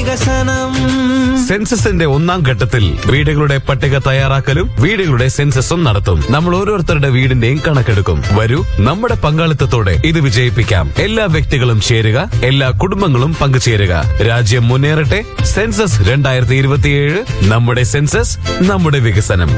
വികസനം സെൻസസിന്റെ ഒന്നാം ഘട്ടത്തിൽ വീടുകളുടെ പട്ടിക തയ്യാറാക്കലും വീടുകളുടെ സെൻസസും നടത്തും നമ്മൾ ഓരോരുത്തരുടെ വീടിന്റെയും കണക്കെടുക്കും വരൂ നമ്മുടെ പങ്കാളിത്തത്തോടെ ഇത് വിജയിപ്പിക്കാം എല്ലാ വ്യക്തികളും ചേരുക എല്ലാ കുടുംബങ്ങളും പങ്കുചേരുക രാജ്യം മുന്നേറട്ടെ സെൻസസ് രണ്ടായിരത്തി ഇരുപത്തിയേഴ് നമ്മുടെ സെൻസസ് നമ്മുടെ വികസനം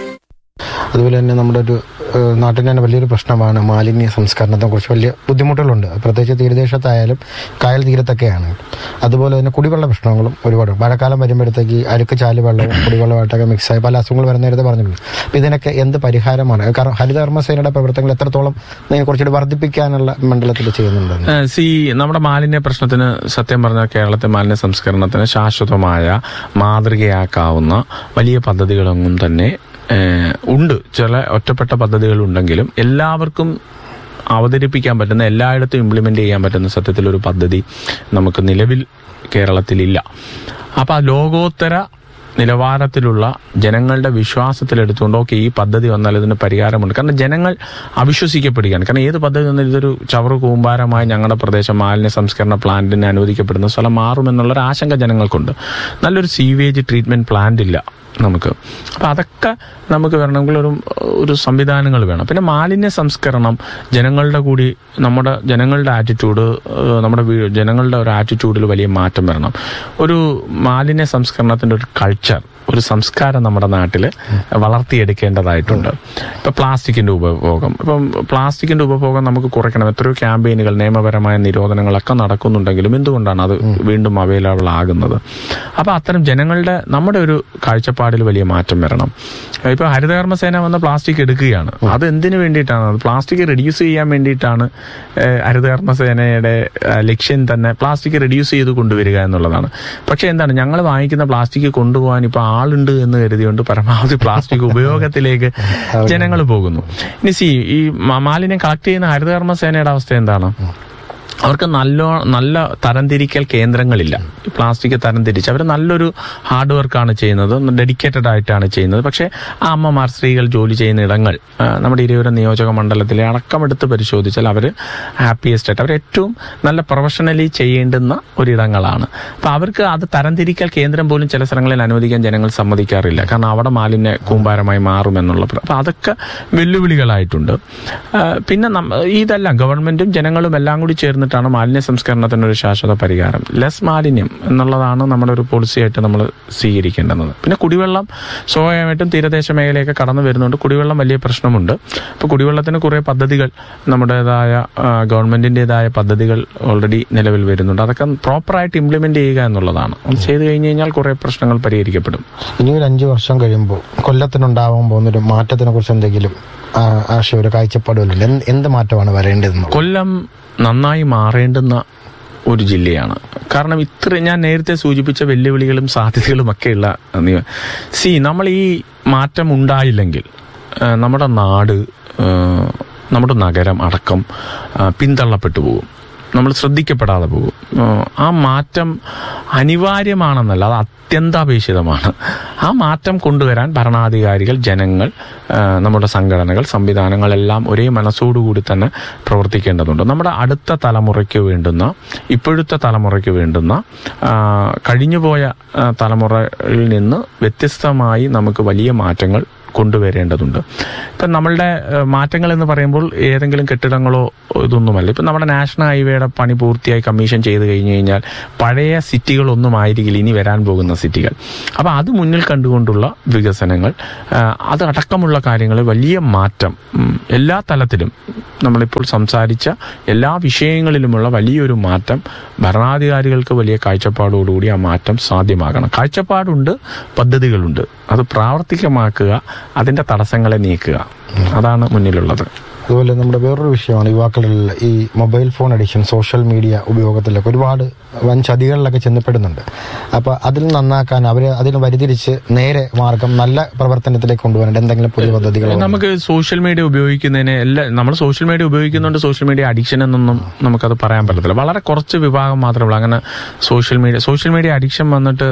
അതുപോലെ തന്നെ നമ്മുടെ ഒരു ഏഹ്, നാട്ടിൽ തന്നെ വലിയൊരു പ്രശ്നമാണ് മാലിന്യ സംസ്കരണത്തെ കുറിച്ച് വലിയ ബുദ്ധിമുട്ടുകളുണ്ട് പ്രത്യേകിച്ച് തീരദേശത്തായാലും കായൽ തീരത്തൊക്കെയാണ് അതുപോലെ തന്നെ കുടിവെള്ള പ്രശ്നങ്ങളും ഒരുപാട് മഴക്കാലം വരുമ്പോഴത്തേക്ക് അഴുക്ക് ചാല് വെള്ളവും കുടിവെള്ളമായിട്ടൊക്കെ മിക്സായി പല അസുഖങ്ങൾ വരുന്ന നേരത്തെ പറഞ്ഞിട്ടുണ്ട് അപ്പൊ ഇതിനൊക്കെ എന്ത് പരിഹാരമാണ് കാരണം ഹരിതകർമ്മസേനയുടെ പ്രവർത്തനങ്ങൾ എത്രത്തോളം ഇതിനെ കുറച്ചുകൂടി വർദ്ധിപ്പിക്കാനുള്ള മണ്ഡലത്തിൽ ചെയ്യുന്നുണ്ടെന്ന് ഏഹ് സി നമ്മുടെ മാലിന്യ പ്രശ്നത്തിന് സത്യം പറഞ്ഞാൽ കേരളത്തെ മാലിന്യ സംസ്കരണത്തിന് ശാശ്വതമായ മാതൃകയാക്കാവുന്ന വലിയ പദ്ധതികളൊന്നും തന്നെ ഏഹ് ഉണ്ട് ചില ഒറ്റപ്പെട്ട പദ്ധതികളുണ്ടെങ്കിലും എല്ലാവർക്കും അവതരിപ്പിക്കാൻ പറ്റുന്ന എല്ലായിടത്തും ഇംപ്ലിമെന്റ് ചെയ്യാൻ പറ്റുന്ന സത്യത്തിൽ ഒരു പദ്ധതി നമുക്ക് നിലവിൽ കേരളത്തിലില്ല അപ്പൊ ആ ലോകോത്തര നിലവാരത്തിലുള്ള ജനങ്ങളുടെ വിശ്വാസത്തിലെടുത്തുകൊണ്ട് ഓക്കെ ഈ പദ്ധതി വന്നാൽ ഇതിന് പരിഹാരമുണ്ട് കാരണം ജനങ്ങൾ അവിശ്വസിക്കപ്പെടുകയാണ് കാരണം ഏത് പദ്ധതി വന്നാലും ഇതൊരു ചവറ് കൂമ്പാരമായി ഞങ്ങളുടെ പ്രദേശം മാലിന്യ സംസ്കരണ പ്ലാന്റിന് അനുവദിക്കപ്പെടുന്ന സ്ഥലം മാറുമെന്നുള്ളൊരു ആശങ്ക ജനങ്ങൾക്കുണ്ട് നല്ലൊരു സീവേജ് ട്രീറ്റ്മെന്റ് പ്ലാന്റ് ഇല്ല നമുക്ക് അപ്പം അതൊക്കെ നമുക്ക് വരണമെങ്കിൽ ഒരു ഒരു സംവിധാനങ്ങൾ വേണം പിന്നെ മാലിന്യ സംസ്കരണം ജനങ്ങളുടെ കൂടി നമ്മുടെ ജനങ്ങളുടെ ആറ്റിറ്റ്യൂഡ് നമ്മുടെ വീ- ജനങ്ങളുടെ ഒരു ആറ്റിറ്റ്യൂഡിൽ വലിയ മാറ്റം വരണം ഒരു മാലിന്യ സംസ്കരണത്തിൻ്റെ ഒരു കൾച്ചർ ഒരു സംസ്കാരം നമ്മുടെ നാട്ടിൽ വളർത്തിയെടുക്കേണ്ടതായിട്ടുണ്ട് ഇപ്പം പ്ലാസ്റ്റിക്കിന്റെ ഉപഭോഗം ഇപ്പം പ്ലാസ്റ്റിക്കിന്റെ ഉപഭോഗം നമുക്ക് കുറയ്ക്കണം എത്രയോ ക്യാമ്പയിനുകൾ നിയമപരമായ നിരോധനങ്ങളൊക്കെ നടക്കുന്നുണ്ടെങ്കിലും എന്തുകൊണ്ടാണ് അത് വീണ്ടും അവൈലബിൾ ആകുന്നത് അപ്പൊ അത്തരം ജനങ്ങളുടെ നമ്മുടെ ഒരു കാഴ്ചപ്പാടിൽ വലിയ മാറ്റം വരണം ഇപ്പൊ ഹരിതകർമ്മസേന വന്ന് പ്ലാസ്റ്റിക് എടുക്കുകയാണ് അത് എന്തിനു വേണ്ടിയിട്ടാണ് അത് പ്ലാസ്റ്റിക് റെഡ്യൂസ് ചെയ്യാൻ വേണ്ടിയിട്ടാണ് ഏഹ്, ഹരിതകർമ്മസേനയുടെ ഏഹ്, ലക്ഷ്യം തന്നെ പ്ലാസ്റ്റിക് റെഡ്യൂസ് ചെയ്ത് കൊണ്ടുവരിക എന്നുള്ളതാണ് പക്ഷെ എന്താണ് ഞങ്ങൾ വാങ്ങിക്കുന്ന പ്ലാസ്റ്റിക് കൊണ്ടുപോകാൻ ഇപ്പൊ ആളുണ്ട് എന്ന് കരുതിയോണ്ട് പരമാവധി പ്ലാസ്റ്റിക് ഉപയോഗത്തിലേക്ക് ജനങ്ങൾ പോകുന്നു ഇനി സി ഈ മ- മാലിന്യം കളക്ട് ചെയ്യുന്ന ഹരിതകർമ്മസേനയുടെ അവസ്ഥ എന്താണ് അവർക്ക് നല്ല നല്ല തരംതിരിക്കൽ കേന്ദ്രങ്ങളില്ല ഈ പ്ലാസ്റ്റിക് തരംതിരിച്ച് അവർ നല്ലൊരു ഹാർഡ് വർക്കാണ് ചെയ്യുന്നത് ഡെഡിക്കേറ്റഡ് ആയിട്ടാണ് ചെയ്യുന്നത് പക്ഷേ ആ അമ്മമാർ സ്ത്രീകൾ ജോലി ചെയ്യുന്ന ഇടങ്ങൾ ആ, നമ്മുടെ ഇരുവരും നിയോജക മണ്ഡലത്തിലെ അടക്കമെടുത്ത് പരിശോധിച്ചാൽ അവർ ഹാപ്പിയസ്റ്റ് ആയിട്ട് അവർ ഏറ്റവും നല്ല പ്രൊഫഷണലി ചെയ്യേണ്ടുന്ന ഒരിടങ്ങളാണ് അപ്പൊ അവർക്ക് അത് തരംതിരിക്കൽ കേന്ദ്രം പോലും ചില സ്ഥലങ്ങളിൽ അനുവദിക്കാൻ ജനങ്ങൾ സമ്മതിക്കാറില്ല കാരണം അവിടെ മാലിന്യ കൂമ്പാരമായി മാറുമെന്നുള്ള പ്ര- അപ്പൊ അതൊക്കെ വെല്ലുവിളികളായിട്ടുണ്ട് ആ, പിന്നെ നമ്മ- ഇതെല്ലാം ഗവൺമെന്റും ജനങ്ങളും എല്ലാം കൂടി ചേർന്നിട്ടാണ് മാലിന്യ സംസ്കരണത്തിന് ഒരു ശാശ്വത പരിഹാരം ലെസ് മാലിന്യം എന്നുള്ളതാണ് നമ്മുടെ ഒരു പോളിസിയായിട്ട് നമ്മൾ സ്വീകരിക്കേണ്ടത് പിന്നെ കുടിവെള്ളം സ്വാഭാവികമായിട്ടും തീരദേശ മേഖലയൊക്കെ കടന്നു വരുന്നുണ്ട് കുടിവെള്ളം വലിയ പ്രശ്നമുണ്ട് അപ്പോൾ കുടിവെള്ളത്തിന് കുറേ പദ്ധതികൾ നമ്മുടേതായ ആ, ഗവൺമെന്റിൻ്റെതായ പദ്ധതികൾ ഓൾറെഡി നിലവിൽ വരുന്നുണ്ട് അതൊക്കെ പ്രോപ്പറായിട്ട് ഇംപ്ലിമെന്റ് ചെയ്യുക എന്നുള്ളതാണ് അത് ചെയ്തു കഴിഞ്ഞ് കഴിഞ്ഞാൽ കുറേ പ്രശ്നങ്ങൾ പരിഹരിക്കപ്പെടും ഇനി ഒരു അഞ്ചു വർഷം കഴിയുമ്പോൾ കൊല്ലത്തിനുണ്ടാവാൻ പോകുന്ന ഒരു മാറ്റത്തിനെ കുറിച്ച് എന്തെങ്കിലും ആ, ആശയ ഒരു കാഴ്ചപ്പാടുകളില്ല എന്ത് എന്ത് മാറ്റമാണ് വരേണ്ടതെന്ന് കൊല്ലം നന്നായി മാറേണ്ടുന്ന ഒരു ജില്ലയാണ് കാരണം ഇത്ര ഞാൻ നേരത്തെ സൂചിപ്പിച്ച വെല്ലുവിളികളും സാധ്യതകളും ഒക്കെയുള്ള നിയ- സി നമ്മൾ ഈ മാറ്റം ഉണ്ടായില്ലെങ്കിൽ ആ, നമ്മുടെ നാട് ആ, നമ്മുടെ നഗരം അടക്കം ആ, പിന്തള്ളപ്പെട്ടു പോകും നമ്മൾ ശ്രദ്ധിക്കപ്പെടാതെ പോകും ആ, ആ മാറ്റം അനിവാര്യമാണെന്നല്ല അത് അത്യന്താപേക്ഷിതമാണ് ആ മാറ്റം കൊണ്ടുവരാൻ ഭരണാധികാരികൾ ജനങ്ങൾ ആ, നമ്മുടെ സംഘടനകൾ സംവിധാനങ്ങളെല്ലാം ഒരേ മനസ്സോടുകൂടി തന്നെ പ്രവർത്തിക്കേണ്ടതുണ്ട് നമ്മുടെ അടുത്ത തലമുറയ്ക്ക് വേണ്ടുന്ന ഇപ്പോഴത്തെ തലമുറയ്ക്ക് വേണ്ടുന്ന ആ, കഴിഞ്ഞുപോയ ആ, തലമുറയിൽ നിന്ന് വ്യത്യസ്തമായി നമുക്ക് വലിയ മാറ്റങ്ങൾ കൊണ്ടുവരേണ്ടതുണ്ട് ഇപ്പം നമ്മളുടെ ഏഹ്, മാറ്റങ്ങൾ എന്ന് പറയുമ്പോൾ ഏതെങ്കിലും കെട്ടിടങ്ങളോ ഇതൊന്നുമല്ല ഇപ്പം നമ്മുടെ നാഷണൽ ഹൈവേയുടെ പണി പൂർത്തിയായി കമ്മീഷൻ ചെയ്ത് കഴിഞ്ഞു കഴിഞ്ഞാൽ പഴയ സിറ്റികളൊന്നും ആയിരിക്കില്ല ഇനി വരാൻ പോകുന്ന സിറ്റികൾ അപ്പം അത് മുന്നിൽ കണ്ടുകൊണ്ടുള്ള വികസനങ്ങൾ ആഹ്, അത് അടക്കമുള്ള കാര്യങ്ങളിൽ വലിയ മാറ്റം ഉം, എല്ലാ തലത്തിലും നമ്മളിപ്പോൾ സംസാരിച്ച എല്ലാ വിഷയങ്ങളിലുമുള്ള വലിയൊരു മാറ്റം ഭരണാധികാരികൾക്ക് വലിയ കാഴ്ചപ്പാടോടുകൂടി ആ മാറ്റം സാധ്യമാകണം കാഴ്ചപ്പാടുണ്ട് പദ്ധതികളുണ്ട് അത് പ്രാവർത്തികമാക്കുക അതിന്റെ തടസ്സങ്ങളെ നീക്കുക അതാണ് മുന്നിലുള്ളത് അതുപോലെ നമ്മുടെ വേറൊരു വിഷയമാണ് യുവാക്കളിൽ ഈ mobile phone addiction social media ഉപയോഗത്തിലൊക്കെ ഒരുപാട് വൻ ചതികളിലൊക്കെ ചെന്നപ്പെടുന്നുണ്ട് അപ്പൊ അതിൽ നന്നാക്കാൻ അവരെ അതിന് വരിതിരിച്ച് നേരെ മാർഗം നല്ല പ്രവർത്തനത്തിലേക്ക് കൊണ്ടുവരേണ്ട എന്തെങ്കിലും പുതിയ പദ്ധതികൾ നമുക്ക് സോഷ്യൽ മീഡിയ ഉപയോഗിക്കുന്നതിന് എല്ലാ നമ്മൾ സോഷ്യൽ മീഡിയ ഉപയോഗിക്കുന്നുണ്ട് സോഷ്യൽ മീഡിയ അഡിക്ഷൻ എന്നൊന്നും നമുക്കത് പറയാൻ പറ്റത്തില്ല വളരെ കുറച്ച് വിഭാഗം മാത്രമേ ഉള്ളൂ അങ്ങനെ social media social media addiction വന്നിട്ട്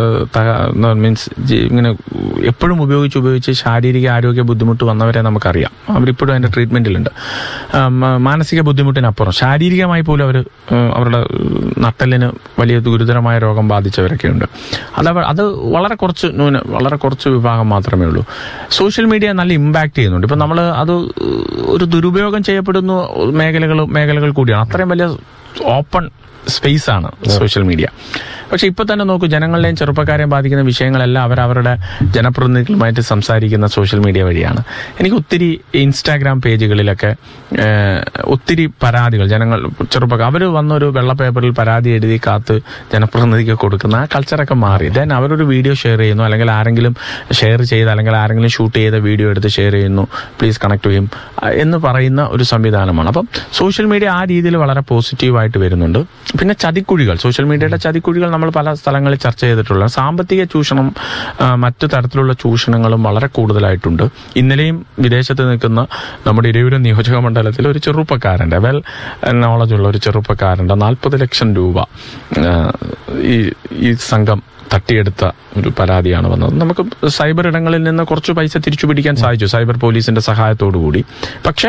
മീൻസ് ഇങ്ങനെ എപ്പോഴും ഉപയോഗിച്ച് ഉപയോഗിച്ച് ശാരീരിക ആരോഗ്യ ബുദ്ധിമുട്ട് വന്നവരെ നമുക്കറിയാം അവരിപ്പോഴും അതിന്റെ ട്രീറ്റ്മെന്റ് ഡിമാൻഡിലുണ്ട് ആ, മ- മാനസിക ബുദ്ധിമുട്ടിനപ്പുറം ശാരീരികമായി പോലും അവർ അവരുടെ ഉം, നട്ടലിന് വലിയ ഗുരുതരമായ രോഗം ബാധിച്ചവരൊക്കെ ഉണ്ട് അത് അവ- അത് വളരെ കുറച്ച് ന്യൂന വളരെ കുറച്ച് വിഭാഗം മാത്രമേ ഉള്ളൂ സോഷ്യൽ മീഡിയ നല്ല ഇമ്പാക്ട് ചെയ്യുന്നുണ്ട് ഇപ്പം നമ്മൾ അത് ഒരു ദുരുപയോഗം ചെയ്യപ്പെടുന്ന മേഖലകൾ മേഖലകൾ കൂടിയാണ് അത്രയും വലിയ ഓപ്പൺ സ്പേസ് ആണ് സോഷ്യൽ മീഡിയ പക്ഷെ ഇപ്പൊ തന്നെ നോക്കൂ ജനങ്ങളെയും ചെറുപ്പക്കാരെയും ബാധിക്കുന്ന വിഷയങ്ങളെല്ലാം അവർ അവരുടെ ജനപ്രതിനിധികളുമായിട്ട് സംസാരിക്കുന്ന സോഷ്യൽ മീഡിയ വഴിയാണ് എനിക്ക് ഒത്തിരി ഇൻസ്റ്റാഗ്രാം പേജുകളിലൊക്കെ ഏഹ്, ഒത്തിരി പരാതികൾ ജനങ്ങൾ ചെറുപ്പക്കാർ അവർ വന്നൊരു വെള്ള പേപ്പറിൽ പരാതി എഴുതി കാത്ത് ജനപ്രതിനിധിക്ക് കൊടുക്കുന്ന ആ കൾച്ചറൊക്കെ മാറി ദെൻ അവരൊരു വീഡിയോ ഷെയർ ചെയ്യുന്നു അല്ലെങ്കിൽ ആരെങ്കിലും ഷെയർ ചെയ്ത് അല്ലെങ്കിൽ ആരെങ്കിലും ഷൂട്ട് ചെയ്ത വീഡിയോ എടുത്ത് ഷെയർ ചെയ്യുന്നു പ്ലീസ് കണക്ട് ചെയ്യും എന്ന് പറയുന്ന ഒരു സംവിധാനമാണ് അപ്പം സോഷ്യൽ മീഡിയ ആ രീതിയിൽ വളരെ പോസിറ്റീവായിട്ട് വരുന്നുണ്ട് പിന്നെ ചതിക്കുഴികൾ സോഷ്യൽ മീഡിയയുടെ ചതിക്കുഴികൾ നമ്മൾ പല സ്ഥലങ്ങളിൽ ചർച്ച ചെയ്തിട്ടുള്ള സാമ്പത്തിക ചൂഷണം ആ, മറ്റു തരത്തിലുള്ള ചൂഷണങ്ങളും വളരെ കൂടുതലായിട്ടുണ്ട് ഇന്നലെയും വിദേശത്ത് നിൽക്കുന്ന നമ്മുടെ ഇരയൂരം നിയോജക മണ്ഡലത്തിൽ ഒരു ചെറുപ്പക്കാരൻ്റെ വെൽ നോളജ് ഉള്ള ഒരു ചെറുപ്പക്കാരൻ്റെ നാൽപ്പത് ലക്ഷം രൂപ ആ, ഈ ഈ സംഘം തട്ടിയെടുത്ത ഒരു പരാതിയാണ് വന്നത് നമുക്ക് സൈബർ ഇടങ്ങളിൽ നിന്ന് കുറച്ച് പൈസ തിരിച്ചു പിടിക്കാൻ സാധിച്ചു സൈബർ പോലീസിന്റെ സഹായത്തോടു കൂടി പക്ഷേ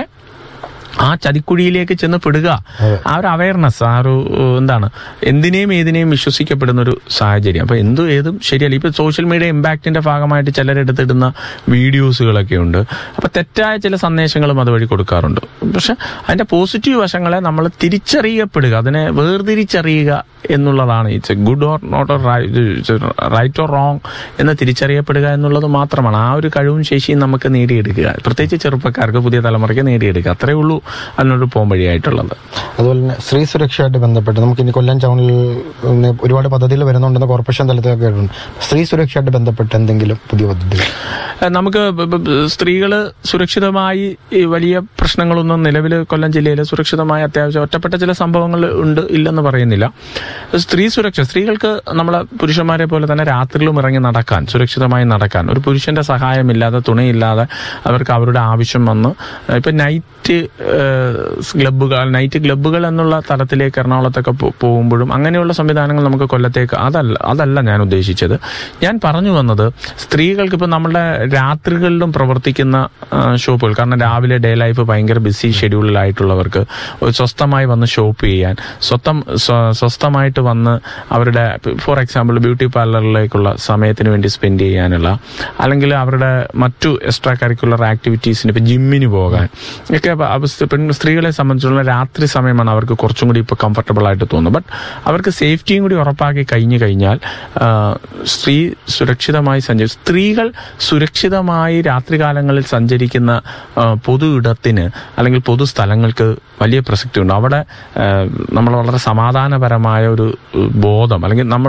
ആ ചതിക്കുഴിയിലേക്ക് ചെന്ന് പെടുക ആ ഒരു അവയർനെസ് ആ ഒരു ഏഹ്, എന്താണ് എന്തിനേയും ഏതിനേയും വിശ്വസിക്കപ്പെടുന്ന ഒരു സാഹചര്യം അപ്പൊ എന്ത് ഏതും ശരിയല്ല ഇപ്പൊ സോഷ്യൽ മീഡിയ ഇമ്പാക്റ്റിന്റെ ഭാഗമായിട്ട് ചിലരെടുത്തിടുന്ന വീഡിയോസുകളൊക്കെ ഉണ്ട് അപ്പൊ തെറ്റായ ചില സന്ദേശങ്ങളും അതുവഴി കൊടുക്കാറുണ്ട് പക്ഷെ അതിന്റെ പോസിറ്റീവ് വശങ്ങളെ നമ്മൾ തിരിച്ചറിയപ്പെടുക അതിനെ വേർതിരിച്ചറിയുക എന്നുള്ളതാണ് it's good or not or right or wrong എന്ന് തിരിച്ചറിയപ്പെടുക എന്നുള്ളത് മാത്രമാണ് ആ ഒരു കഴിവും ശേഷിയും നമുക്ക് നേടിയെടുക്കുക പ്രത്യേകിച്ച് ചെറുപ്പക്കാർക്ക് പുതിയ തലമുറയ്ക്ക് നേടിയെടുക്കുക അത്രേ ഉള്ളൂ അതിനൊരു പോംവഴിയായിട്ടുള്ളത് അതുപോലെ തന്നെ സ്ത്രീ സുരക്ഷയായിട്ട് ബന്ധപ്പെട്ട് നമുക്ക് ഇനി കൊല്ലം ടൗണിൽ ഇന്ന് ഒരുപാട് പദ്ധതികൾ വരുന്നുണ്ടെന്ന് കോർപ്പറേഷൻ തലത്തിലൊക്കെ കേട്ടിട്ടുണ്ട് സ്ത്രീ സുരക്ഷയായിട്ട് ബന്ധപ്പെട്ട് എന്തെങ്കിലും പുതിയ പദ്ധതികൾ ഏഹ് നമുക്ക് ബ- ബ- ബ- സ്ത്രീകള് സുരക്ഷിതമായി ഈ വലിയ പ്രശ്നങ്ങളൊന്നും നിലവിൽ കൊല്ലം ജില്ലയിൽ സുരക്ഷിതമായ അത്യാവശ്യം ഒറ്റപ്പെട്ട ചില സംഭവങ്ങൾ ഉണ്ട് ഇല്ലെന്ന് പറയുന്നില്ല സ്ത്രീ സുരക്ഷ സ്ത്രീകൾക്ക് നമ്മളെ പുരുഷന്മാരെ പോലെ തന്നെ രാത്രിയിലും ഇറങ്ങി നടക്കാൻ സുരക്ഷിതമായി നടക്കാൻ ഒരു പുരുഷന്റെ സഹായമില്ലാതെ തുണയില്ലാതെ അവർക്ക് അവരുടെ ആവശ്യം വന്ന് ഏഹ് ഇപ്പൊ നൈറ്റ് ക്ലബ്ബുകൾ നൈറ്റ് ക്ലബ്ബുകൾ എന്നുള്ള തലത്തിലേക്ക് എറണാകുളത്തൊക്കെ പോ- പോകുമ്പോഴും അങ്ങനെയുള്ള സംവിധാനങ്ങൾ നമുക്ക് കൊല്ലത്തേക്ക് അതല്ല അതല്ല ഞാൻ ഉദ്ദേശിച്ചത് ഞാൻ പറഞ്ഞു വന്നത് സ്ത്രീകൾക്ക് ഇപ്പൊ നമ്മുടെ രാത്രികളിലും പ്രവർത്തിക്കുന്ന ആ, ഷോപ്പുകൾ കാരണം രാവിലെ ഡേ ലൈഫ് ഭയങ്കര ബിസി ഷെഡ്യൂളിലായിട്ടുള്ളവർക്ക് ഒരു സ്വസ്ഥമായി വന്ന് ഷോപ്പ് ചെയ്യാൻ സ്വന്തം സ്വ- സ്വസ്ഥമായിട്ട് വന്ന് അവരുടെ ഫോർ എക്സാമ്പിൾ ബ്യൂട്ടി പാർലറിലേക്കുള്ള സമയത്തിന് വേണ്ടി സ്പെൻഡ് ചെയ്യാനുള്ള അല്ലെങ്കിൽ അവരുടെ മറ്റു എക്സ്ട്രാ കരിക്കുലർ ആക്ടിവിറ്റീസിന് ഇപ്പൊ ജിമ്മിന് പോകാൻ ഒക്കെ അപ്പൊ അവ സ്ത്രീ- പെൺ സ്ത്രീകളെ സംബന്ധിച്ചുള്ള രാത്രി സമയമാണ് അവർക്ക് കുറച്ചും കൂടി ഇപ്പോൾ കംഫർട്ടബിൾ ആയിട്ട് തോന്നുന്നത് ബട്ട് അവർക്ക് സേഫ്റ്റിയും കൂടി ഉറപ്പാക്കി കഴിഞ്ഞു കഴിഞ്ഞാൽ ആ, സ്ത്രീ സുരക്ഷിതമായി സഞ്ചരി സ്ത്രീകൾ സുരക്ഷിതമായി രാത്രികാലങ്ങളിൽ സഞ്ചരിക്കുന്ന ആ, പൊതു ഇടത്തിന് അല്ലെങ്കിൽ പൊതു സ്ഥലങ്ങൾക്ക് വലിയ പ്രസക്തിയുണ്ട് അവിടെ നമ്മൾ വളരെ സമാധാനപരമായ ഒരു ഏഹ്, ബോധം അല്ലെങ്കിൽ നമ്മൾ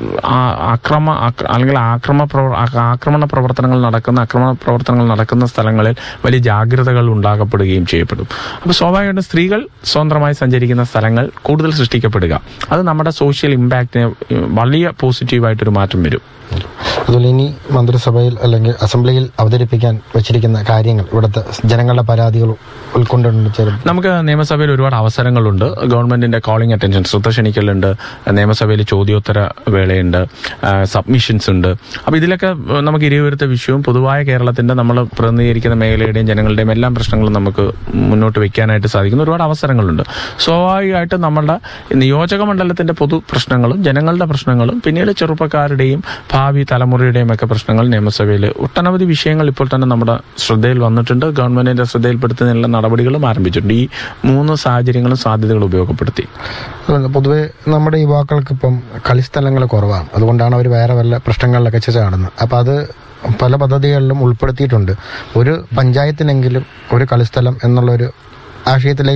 അക്രമ ആക്ര- അല്ലെങ്കിൽ ആക്രമ പ്രവ- ആ- ആക്രമണ പ്രവർത്തനങ്ങൾ നടക്കുന്ന ആക്രമണ പ്രവർത്തനങ്ങൾ നടക്കുന്ന സ്ഥലങ്ങളിൽ വലിയ ജാഗ്രതകൾ ഉണ്ടാകപ്പെടുകയും ചെയ്യപ്പെടും അപ്പോൾ സ്വാഭാവികമായിട്ടും സ്ത്രീകൾ സ്വതന്ത്രമായി സഞ്ചരിക്കുന്ന സ്ഥലങ്ങൾ കൂടുതൽ സൃഷ്ടിക്കപ്പെടുക അത് നമ്മുടെ സോഷ്യൽ ഇമ്പാക്റ്റിനെ ഏഹ്, വലിയ പോസിറ്റീവായിട്ടൊരു മാറ്റം വരും അതുപോലെ ഇനി മന്ത്രിസഭയിൽ അല്ലെങ്കിൽ അസംബ്ലിയിൽ അവതരിപ്പിക്കാൻ വെച്ചിരിക്കുന്ന കാര്യങ്ങൾ ഇവിടുത്തെ ജനങ്ങളുടെ പരാതികൾ ഉൾക്കൊണ്ടുകൊണ്ട് ചേർന്ന് നമുക്ക് നിയമസഭയിൽ ഒരുപാട് അവസരങ്ങളുണ്ട് ഗവൺമെന്റിന്റെ കോളിംഗ് അറ്റൻഷൻ ശ്രദ്ധ ക്ഷണിക്കലുണ്ട് നിയമസഭയിൽ ചോദ്യോത്തര വേളയുണ്ട് സബ്മിഷൻസ് ഉണ്ട് അപ്പൊ ഇതിലൊക്കെ ഏഹ്, നമുക്ക് ഇരുവരുത്ത വിഷയവും പൊതുവായ കേരളത്തിന്റെ നമ്മൾ പ്രതിനിധീകരിക്കുന്ന മേഖലയുടെയും ജനങ്ങളുടെയും എല്ലാം പ്രശ്നങ്ങളും നമുക്ക് മുന്നോട്ട് വെക്കാനായിട്ട് സാധിക്കുന്ന ഒരുപാട് അവസരങ്ങളുണ്ട് സ്വാഭാവികമായിട്ടും നമ്മളുടെ നിയോജക മണ്ഡലത്തിന്റെ പൊതു പ്രശ്നങ്ങളും ജനങ്ങളുടെ പ്രശ്നങ്ങളും പിന്നീട് ചെറുപ്പക്കാരുടെയും ഭാവി തലമുറയുടെയും ഒക്കെ പ്രശ്നങ്ങൾ നിയമസഭയിൽ ഒട്ടനവധി വിഷയങ്ങൾ ഇപ്പോൾ തന്നെ നമ്മുടെ ശ്രദ്ധയിൽ വന്നിട്ടുണ്ട് ഗവൺമെന്റിന്റെ ശ്രദ്ധയിൽപ്പെടുത്തുന്നതിനുള്ള നടപടികളും ആരംഭിച്ചിട്ടുണ്ട് ഈ മൂന്ന് സാഹചര്യങ്ങളും സാധ്യതകളും ഉപയോഗപ്പെടുത്തി അതുപോലെ പൊതുവെ നമ്മുടെ യുവാക്കൾക്ക് ഇപ്പം കളിസ്ഥലങ്ങൾ കുറവാണ് അതുകൊണ്ടാണ് അവർ വേറെ വല്ല പ്രശ്നങ്ങളിലൊക്കെ ചാടുന്നത് അപ്പം അത് പല പദ്ധതികളിലും ഉൾപ്പെടുത്തിയിട്ടുണ്ട് ഒരു പഞ്ചായത്തിനെങ്കിലും ഒരു കളിസ്ഥലം എന്നുള്ള ഒരു ആശയത്തിലേക്ക്